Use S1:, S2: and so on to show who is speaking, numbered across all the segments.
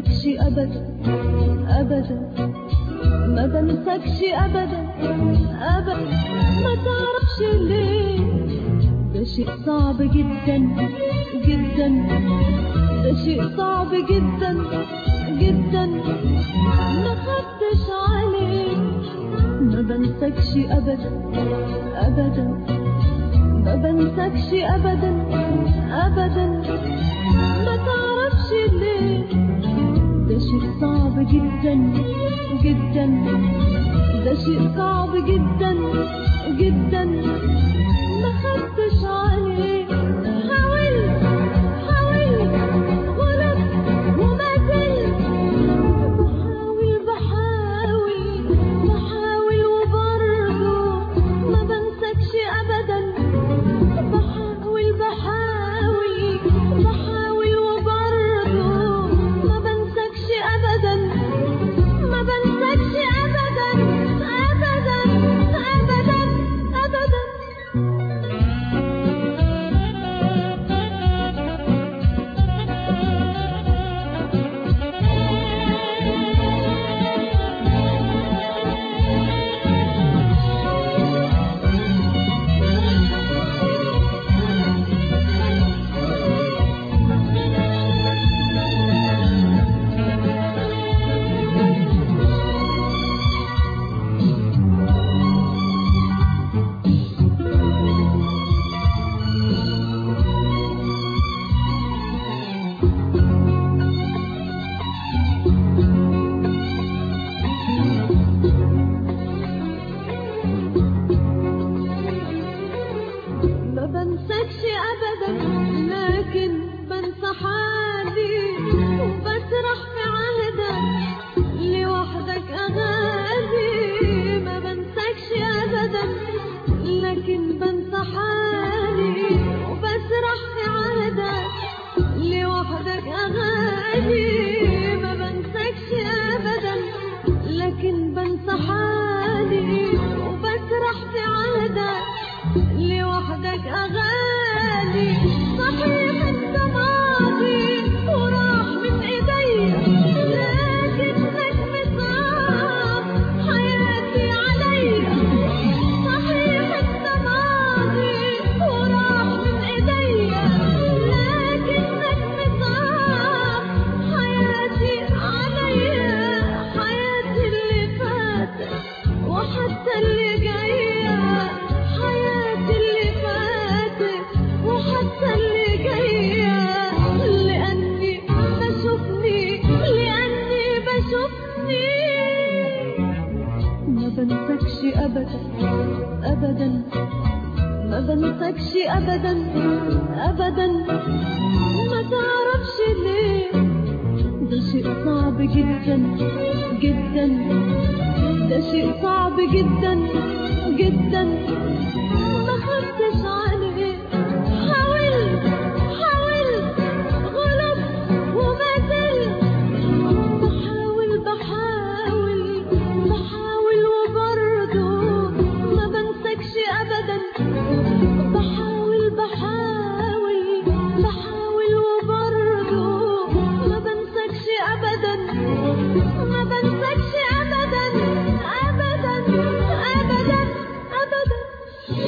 S1: بنسكش ابدا ابدا ما بنسكش ابدا ابدا ما تعرفش ليه ده شيء صعب جدا جدا ده شيء صعب جدا جدا ما خدتش عليه ما بنسكش ابدا ابدا ما بنسكش ابدا ابدا ما تعرفش ليه ده شيء صعب جدا جدا ده شيء صعب جدا جدا ما خدتش عليه حاولت حاولت غلط وما زلت بحاول بحاول بحاول وبرضه ما بنسكش ابدا بحاول بحاول بحاول وبرضه ما بنسكش ابدا ما بنسكش ابدا ابدا ابدا ابدا ما بنسكش ابدا لكن بنسى حالي وبسرح في عهدك لوحدك اغاني ما بنسكش ابدا لكن بنسى حالي وبسرح في عهدك لوحدك اغاني ما بنسكش ابدا لكن بنسى حالي وبسرح في عهدك لوحدك أغاني صحيح انت ماضي وراح من ايدي لكنك مصاب حياتي علي صحيح انت ماضي وراح من ايدي لكنك مصاب حياتي علي حياتي اللي فاتت وحتى اللي جايه حياتي اللي فاتت وحتى اللي جاية لأني بشوفني لأني بشوفني ما بنسكش أبدا أبدا ما بنسكش أبدا أبدا ما تعرفش ليه ده شيء صعب جدا جدا ده شيء صعب جدا جدا ما خدتش عليه حاولت حاولت غلط وما زلت بحاول بحاول بحاول وبرضه ما بنسكش ابدا بحاول بحاول بحاول وبرضه ما بنسكش ابدا ما بنسكش ابدا ابدا ابدا ابدا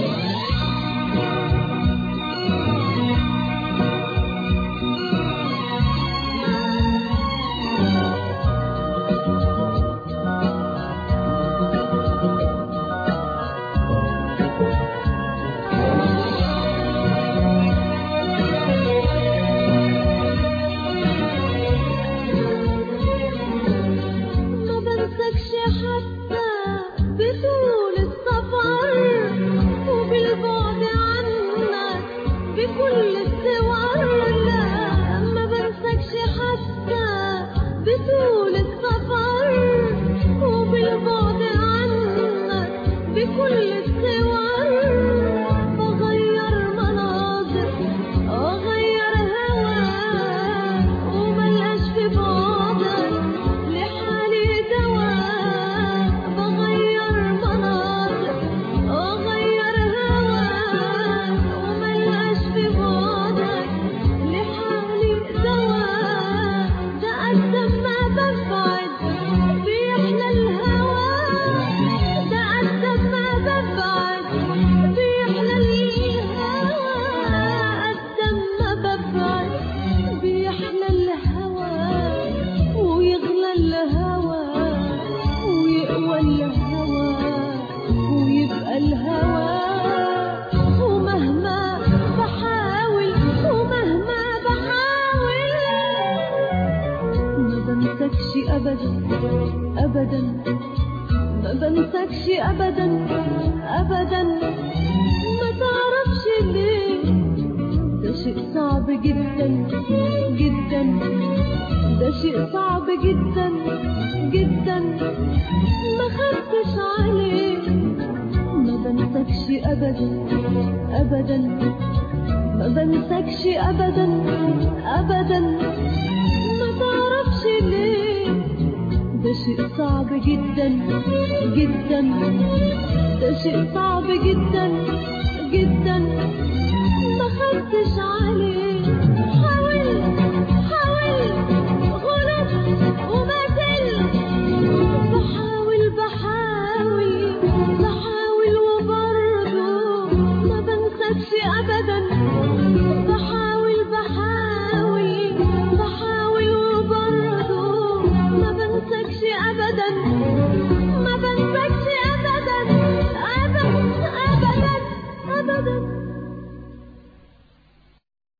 S1: ابدا ابدا ما بنساكش ابدا ابدا ما تعرفش ليه ده شيء صعب جدا جدا ده شيء صعب جدا جدا ما خدتش عليه ما بنساكش ابدا ابدا ما بنساكش ابدا ابدا ما تعرفش ليه ده شيء صعب جدا جدا ده شيء صعب جدا جدا ما خدتش عليه